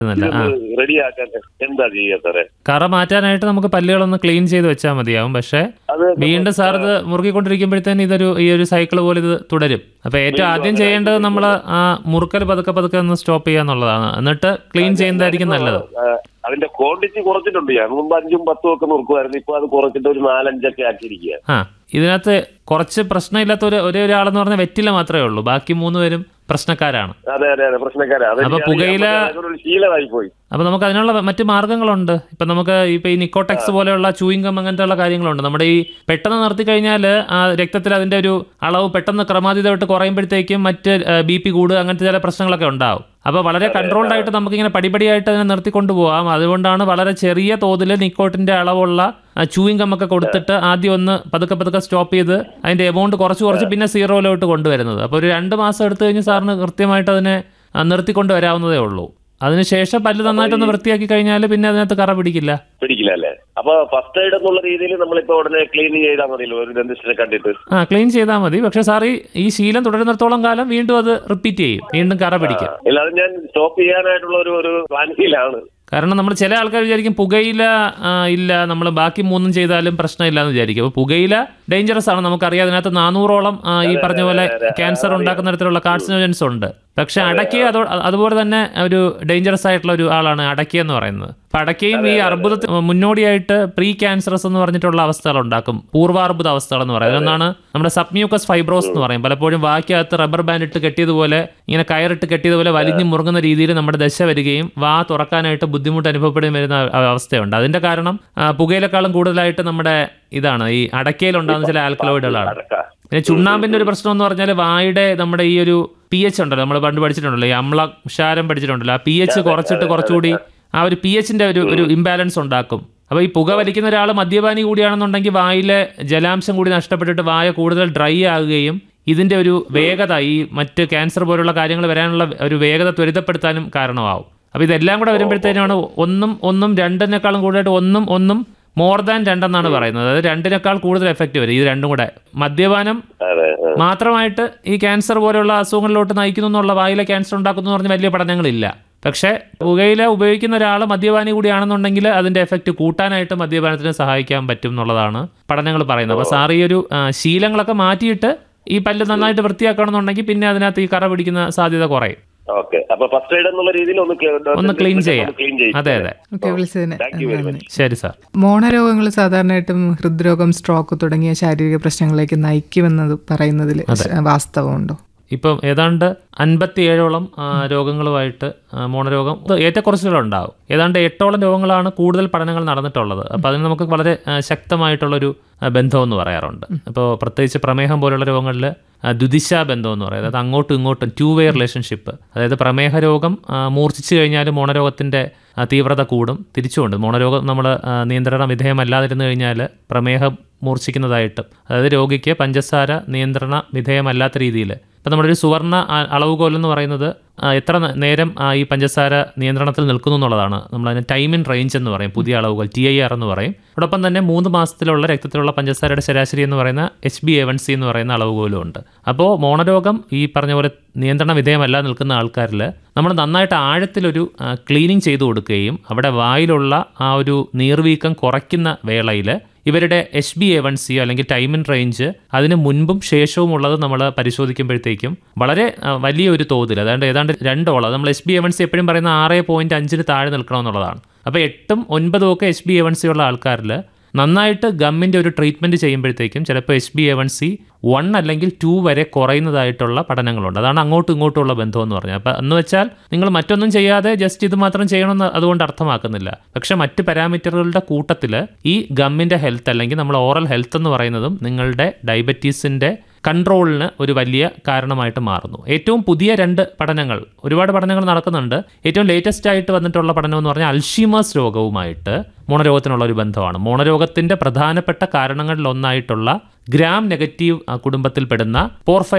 എന്നല്ല ആ റെഡിയാക്കാൻ എന്താ ചെയ്യാ സാറേ കറ മാറ്റാനായിട്ട് നമുക്ക് പല്ലുകളൊന്ന് ക്ലീൻ ചെയ്ത് വെച്ചാൽ മതിയാവും പക്ഷേ അത് വീണ്ടും സാർ ഇത് മുറുകിക്കൊണ്ടിരിക്കുമ്പോഴത്തേന് ഇതൊരു ഈ ഒരു സൈക്കിൾ പോലെ ഇത് തുടരും അപ്പൊ ഏറ്റവും ആദ്യം ചെയ്യേണ്ടത് നമ്മൾ ആ മുറുക്കൽ പതുക്കെ പതുക്കെ ഒന്ന് സ്റ്റോപ്പ് ചെയ്യുക എന്നുള്ളതാണ് എന്നിട്ട് ക്ലീൻ ചെയ്യുന്നതായിരിക്കും നല്ലത് ആ, അതിന്റെ ക്വാണ്ടിറ്റി കുറച്ചിട്ടുണ്ട് ഞാൻ മുമ്പ് അഞ്ചും പത്തും ഒക്കെ നോക്കുമായിരുന്നു ഇപ്പൊ അത് കുറച്ചിട്ട് ഒരു നാലഞ്ചൊക്കെ ആക്കിയിരിക്കുക ആ ഇതിനകത്ത് കുറച്ച് പ്രശ്നമില്ലാത്ത ഒരു ഒരേ ഒരാളെന്ന് പറഞ്ഞാൽ വെറ്റില മാത്രമേ ഉള്ളൂ ബാക്കി മൂന്ന് പേരും പ്രശ്നക്കാരാണ് അതെ അതെ അതെ പ്രശ്നക്കാരാ അത് അപ്പൊ ഞാൻ- പുകയില- അതൊരു ശീലമായി പോയി അപ്പോൾ നമുക്ക് അതിനുള്ള മറ്റു മാർഗ്ഗങ്ങളുണ്ട് ഇപ്പം നമുക്ക് ഇപ്പോൾ ഈ നിക്കോടെക്സ് പോലെയുള്ള ചൂയിങ്കം അങ്ങനത്തെയുള്ള കാര്യങ്ങളുണ്ട് നമ്മുടെ ഈ പെട്ടെന്ന് നിർത്തി കഴിഞ്ഞാൽ ആ രക്തത്തിൽ അതിൻ്റെ ഒരു അളവ് പെട്ടെന്ന് ക്രമാതീതമായിട്ട് കുറയുമ്പോഴത്തേക്കും മറ്റ് ബി പി കൂടുക അങ്ങനത്തെ ചില പ്രശ്നങ്ങളൊക്കെ ഉണ്ടാവും അപ്പോൾ വളരെ കൺട്രോൾഡ് ആയിട്ട് നമുക്കിങ്ങനെ പടിപടിയായിട്ട് അതിനെ നിർത്തിക്കൊണ്ട് പോകാം അതുകൊണ്ടാണ് വളരെ ചെറിയ തോതിൽ നിക്കോട്ടിൻ്റെ അളവുള്ള ചൂയിങ്കം ഒക്കെ കൊടുത്തിട്ട് ആദ്യം ഒന്ന് പതുക്കെ പതുക്കെ സ്റ്റോപ്പ് ചെയ്ത് അതിൻ്റെ എമൗണ്ട് കുറച്ച് കുറച്ച് പിന്നെ സീറോയിലോട്ട് കൊണ്ടുവരുന്നത് അപ്പോൾ ഒരു രണ്ട് മാസം എടുത്തു കഴിഞ്ഞ് സാറിന് കൃത്യമായിട്ട് അതിനെ ആ, നിർത്തിക്കൊണ്ട് വരാവുന്നതേ ഉള്ളൂ അതിനുശേഷം പല്ല് നന്നായിട്ടൊന്ന് വൃത്തിയാക്കി കഴിഞ്ഞാൽ പിന്നെ അതിനകത്ത് കറ പിടിക്കില്ല പിടിക്കില്ല അല്ലേ അപ്പൊ ഫസ്റ്റ് എയ്ഡ് എന്നുള്ള രീതിയിൽ നമ്മളിപ്പോ ഉടനെ ക്ലീൻ ചെയ്താൽ മതിയല്ലോ ഒരു ഡെന്റിസ്റ്റിനെ കണ്ടിട്ട് ആ ക്ലീൻ ചെയ്താൽ മതി പക്ഷേ സാർ ഈ ഈ ശീലം തുടരുന്നിടത്തോളം കാലം വീണ്ടും അത് റിപ്പീറ്റ് ചെയ്യും വീണ്ടും കറ പിടിക്കും അല്ലാതെ ഞാൻ സ്റ്റോപ്പ് ചെയ്യാനായിട്ടുള്ള ഒരു ഒരു പ്ലാനിങ്ങിലാണ് കാരണം നമ്മൾ ചില ആൾക്കാർ വിചാരിക്കും പുകയില ആ, ഇല്ല നമ്മൾ ബാക്കി മൂന്നും ചെയ്താലും പ്രശ്നമില്ല എന്ന് വിചാരിക്കും അപ്പോൾ പുകയില ഡേഞ്ചറസ് ആണ് നമുക്കറിയാം അതിനകത്ത് നാനൂറോളം ആ, ഈ പറഞ്ഞ പോലെ ക്യാൻസർ ഉണ്ടാക്കുന്ന തരത്തിലുള്ള കാർസിനോജൻസ് ഉണ്ട് പക്ഷെ അടയ്ക്ക അതോ അതുപോലെ തന്നെ ഒരു ഡേഞ്ചറസ് ആയിട്ടുള്ള ഒരു ആളാണ് അടയ്ക്ക എന്ന് പറയുന്നത് അപ്പൊ അടയ്ക്കയും ഈ അർബുദത്തിന് മുന്നോടിയായിട്ട് പ്രീ ക്യാൻസറസ് എന്ന് പറഞ്ഞിട്ടുള്ള അവസ്ഥകൾ ഉണ്ടാക്കും പൂർവാർബുദ അവസ്ഥകൾ എന്ന് പറയുന്നത് ഒന്നാണ് നമ്മുടെ സബ്മ്യൂക്കസ് ഫൈബ്രോസ് എന്ന് പറയും പലപ്പോഴും വാക്കകത്ത് റബ്ബർ ബാൻഡ് ഇട്ട് കെട്ടിയതുപോലെ ഇങ്ങനെ കയറിട്ട് കെട്ടിയതുപോലെ വലിഞ്ഞു മുറുങ്ങുന്ന രീതിയിൽ നമ്മുടെ ദശ വരികയും വാ തുറക്കാനായിട്ട് ബുദ്ധിമുട്ട് അനുഭവപ്പെടുകയും വരുന്ന അവ- അവസ്ഥയുണ്ട് അതിന്റെ കാരണം ആ, പുകയിലെക്കാളും കൂടുതലായിട്ട് നമ്മുടെ ഇതാണ് ഈ അടയ്ക്കയിൽ ഉണ്ടാകുന്ന ചില ആൽക്കലോയിഡുകളാണ് അടക്ക പിന്നെ ചുണ്ണാമ്പിന്റെ ഒരു പ്രശ്നം എന്ന് പറഞ്ഞാൽ വായുടെ നമ്മുടെ ഈ ഒരു പി എച്ച് ഉണ്ടല്ലോ നമ്മൾ പണ്ട് പഠിച്ചിട്ടുണ്ടല്ലോ ഈ അമ്ല ക്ഷാരം പഠിച്ചിട്ടുണ്ടല്ലോ ആ പി എച്ച് കുറച്ചിട്ട് കുറച്ചുകൂടി ആ ഒരു പി എച്ചിന്റെ ഒരു ഒരു ഇംബാലൻസ് ഉണ്ടാക്കും അപ്പോൾ ഈ പുക വലിക്കുന്ന ഒരാൾ മദ്യപാനി കൂടിയാണെന്നുണ്ടെങ്കിൽ വായിലെ ജലാംശം കൂടി നഷ്ടപ്പെട്ടിട്ട് വായ കൂടുതൽ ഡ്രൈ ആകുകയും ഇതിന്റെ ഒരു വേഗത ഈ മറ്റ് ക്യാൻസർ പോലുള്ള കാര്യങ്ങൾ വരാനുള്ള ഒരു വേഗത ത്വരിതപ്പെടുത്താനും കാരണമാവും അപ്പോൾ ഇതെല്ലാം കൂടെ വരുമ്പോഴത്തേനാണ് ഒന്നും ഒന്നും രണ്ടിനേക്കാളും കൂടുതലായിട്ട് ഒന്നും ഒന്നും മോർ ദാൻ രണ്ടെന്നാണ് പറയുന്നത് അതായത് രണ്ടിനേക്കാൾ കൂടുതൽ എഫക്റ്റ് വരും ഇത് രണ്ടും കൂടെ മദ്യപാനം അതെ ആ. മാത്രമായിട്ട് ഈ ക്യാൻസർ പോലെയുള്ള അസുഖങ്ങളിലോട്ട് നയിക്കുന്നു എന്നുള്ള വായിലെ ക്യാൻസർ ഉണ്ടാക്കുന്നു എന്ന് പറഞ്ഞ് വലിയ പഠനങ്ങളില്ല പക്ഷേ പുകയില ഉപയോഗിക്കുന്ന ഒരാൾ മദ്യപാനി കൂടിയാണെന്നുണ്ടെങ്കിൽ അതിന്റെ എഫക്റ്റ് കൂട്ടാനായിട്ട് മദ്യപാനത്തിന് സഹായിക്കാൻ പറ്റും എന്നുള്ളതാണ് പഠനങ്ങൾ പറയുന്നത് അപ്പോൾ സാർ ഈ ഒരു ആ, ശീലങ്ങളൊക്കെ മാറ്റിയിട്ട് ഈ പല്ല് നന്നായിട്ട് വൃത്തിയാക്കണമെന്നുണ്ടെങ്കിൽ പിന്നെ അതിനകത്ത് ഈ കറ പിടിക്കുന്ന സാധ്യത കുറയും ഓക്കെ അപ്പൊ ഫസ്റ്റ് എയ്ഡ് എന്നുള്ള രീതിയിൽ ഒന്ന് clear- ഒന്ന് ക്ലീൻ ചെയ്യാം ക്ലീൻ ചെയ്യും അതെ അതെ ഓക്കെ വിളിച്ചതിന് താങ്ക് യു വെരി നന്ദി മച്ച് ശരി സാർ മോണരോഗങ്ങൾ സാധാരണയായിട്ടും ഹൃദ്രോഗം സ്ട്രോക്ക് തുടങ്ങിയ ശാരീരിക പ്രശ്നങ്ങളിലേക്ക് നയിക്കുമെന്നത് പറയുന്നതിൽ വാസ്തവമുണ്ടോ ഇപ്പം ഏതാണ്ട് അൻപത്തിയേഴോളം ആ, രോഗങ്ങളുമായിട്ട് ആ, മോണരോഗം ഇത് ഏറ്റക്കുറച്ചിലുണ്ടാവും ഏതാണ്ട് എട്ടോളം രോഗങ്ങളാണ് കൂടുതൽ പഠനങ്ങൾ നടന്നിട്ടുള്ളത് അപ്പോൾ അതിന് നമുക്ക് വളരെ ആ, ശക്തമായിട്ടുള്ളൊരു ആ, ബന്ധമെന്ന് പറയാറുണ്ട് അപ്പോൾ പ്രത്യേകിച്ച് പ്രമേഹം പോലുള്ള രോഗങ്ങളിൽ ദ്വിദിശാ ബന്ധം എന്ന് പറയുന്നത് അതായത് അങ്ങോട്ടും ഇങ്ങോട്ടും ടു വേ റിലേഷൻഷിപ്പ് അതായത് പ്രമേഹ രോഗം ആ, മൂർച്ഛിച്ചു കഴിഞ്ഞാൽ മോണരോഗത്തിൻ്റെ ആ, തീവ്രത കൂടും തിരിച്ചുകൊണ്ട് മോണരോഗം നമ്മൾ നിയന്ത്രണ വിധേയമല്ലാതിരുന്നു കഴിഞ്ഞാൽ പ്രമേഹം മൂർച്ഛിക്കുന്നതായിട്ടും അതായത് രോഗിക്ക് പഞ്ചസാര നിയന്ത്രണ വിധേയമല്ലാത്ത രീതിയിൽ ഇപ്പം നമ്മുടെ ഒരു സുവർണ ആ- അളവുകോൽ എന്ന് പറയുന്നത് ആ, എത്ര ന- നേരം ആ, ഈ പഞ്ചസാര നിയന്ത്രണത്തിൽ നിൽക്കുന്നു എന്നുള്ളതാണ് നമ്മളതിന് ടൈം ഇൻ റേഞ്ച് എന്ന് പറയും പുതിയ അളവുകൾ ടി ഐ ആർ എന്ന് പറയും അതോടൊപ്പം തന്നെ മൂന്ന് മാസത്തിലുള്ള രക്തത്തിലുള്ള പഞ്ചസാരയുടെ ശരാശരി എന്ന് പറയുന്ന H B A one C എന്ന് പറയുന്ന അളവുകോലും ഉണ്ട് അപ്പോൾ മോണരോഗം ഈ പറഞ്ഞ പോലെ നിയന്ത്രണ വിധേയമല്ല നിൽക്കുന്ന ആൾക്കാരിൽ നമ്മൾ നന്നായിട്ട് ആഴത്തിലൊരു ക്ലീനിങ് ചെയ്തു കൊടുക്കുകയും അവിടെ വായിലുള്ള ആ ഒരു നീർവീക്കം കുറയ്ക്കുന്ന വേളയിൽ ഇവരുടെ H B A one C അല്ലെങ്കിൽ ടൈം ഇൻ റേഞ്ച് അതിന് മുൻപും ശേഷവും ഉള്ളത് നമ്മൾ പരിശോധിക്കുമ്പോഴത്തേക്കും വളരെ ആ, വലിയൊരു തോതിൽ അതാണ്ട് ഏതാണ്ട് രണ്ടോളം നമ്മൾ H B A one C എപ്പോഴും പറയുന്ന ആറ് പോയിന്റ് അഞ്ചിന് താഴെ നിൽക്കണമെന്നുള്ളതാണ് അപ്പോൾ എട്ടും ഒൻപതും ഒക്കെ H B A one C ഉള്ള ആൾക്കാരിൽ നന്നായിട്ട് ഗമ്മിൻ്റെ ഒരു ട്രീറ്റ്മെൻറ്റ് ചെയ്യുമ്പോഴത്തേക്കും ചിലപ്പോൾ H B A one C one അല്ലെങ്കിൽ ടു വരെ കുറയുന്നതായിട്ടുള്ള പഠനങ്ങളുണ്ട് അതാണ് അങ്ങോട്ടും ഇങ്ങോട്ടുമുള്ള ബന്ധം എന്ന് പറഞ്ഞാൽ അപ്പം എന്ന് വെച്ചാൽ നിങ്ങൾ മറ്റൊന്നും ചെയ്യാതെ ജസ്റ്റ് ഇത് മാത്രം ചെയ്യണമെന്ന് അതുകൊണ്ട് അർത്ഥമാക്കുന്നില്ല പക്ഷേ മറ്റ് പാരാമീറ്ററുകളുടെ കൂട്ടത്തിൽ ഈ ഗമ്മിൻ്റെ ഹെൽത്ത് അല്ലെങ്കിൽ നമ്മൾ ഓറൽ ഹെൽത്ത് എന്ന് പറയുന്നതും നിങ്ങളുടെ ഡയബറ്റീസിൻ്റെ കൺട്രോളിന് ഒരു വലിയ കാരണമായിട്ട് മാറുന്നു ഏറ്റവും പുതിയ രണ്ട് പഠനങ്ങൾ ഒരുപാട് പഠനങ്ങൾ നടക്കുന്നുണ്ട് ഏറ്റവും ലേറ്റസ്റ്റ് ആയിട്ട് വന്നിട്ടുള്ള പഠനം എന്ന് പറഞ്ഞാൽ അൽഷീമേഴ്സ് രോഗവുമായിട്ട് മോണരോഗത്തിനുള്ള ഒരു ബന്ധമാണ് മോണരോഗത്തിന്റെ പ്രധാനപ്പെട്ട കാരണങ്ങളിൽ ഒന്നായിട്ടുള്ള ഗ്രാം നെഗറ്റീവ് ആ, കുടുംബത്തിൽപ്പെടുന്ന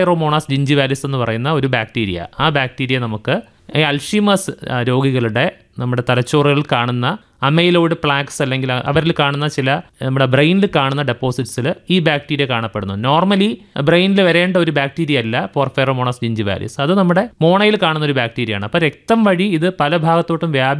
പോർഫൈറോമോണാസ് ജിഞ്ചിവാലിസ് എന്ന് പറയുന്ന ഒരു ബാക്ടീരിയ ആ ബാക്ടീരിയ നമുക്ക് ഈ അൽഷീമേഴ്സ് ആ, രോഗികളുടെ നമ്മുടെ തലച്ചോറുകളിൽ കാണുന്ന അമൈലോയിഡ് പ്ലാക്സ് അല്ലെങ്കിൽ അവരിൽ കാണുന്ന ചില നമ്മുടെ ബ്രെയിനിൽ കാണുന്ന ഡെപ്പോസിറ്റ്സിൽ ഈ ബാക്ടീരിയ കാണപ്പെടുന്നു നോർമലി ബ്രെയിനിൽ വരേണ്ട ഒരു ബാക്ടീരിയ അല്ല പോർഫെറോമോണസ് ജിഞ്ചിവാലിസ് അത് നമ്മുടെ മോണയിൽ കാണുന്ന ഒരു ബാക്ടീരിയയാണ് അപ്പോൾ രക്തം വഴി ഇത് പല ഭാഗത്തോട്ടും വ്യാപി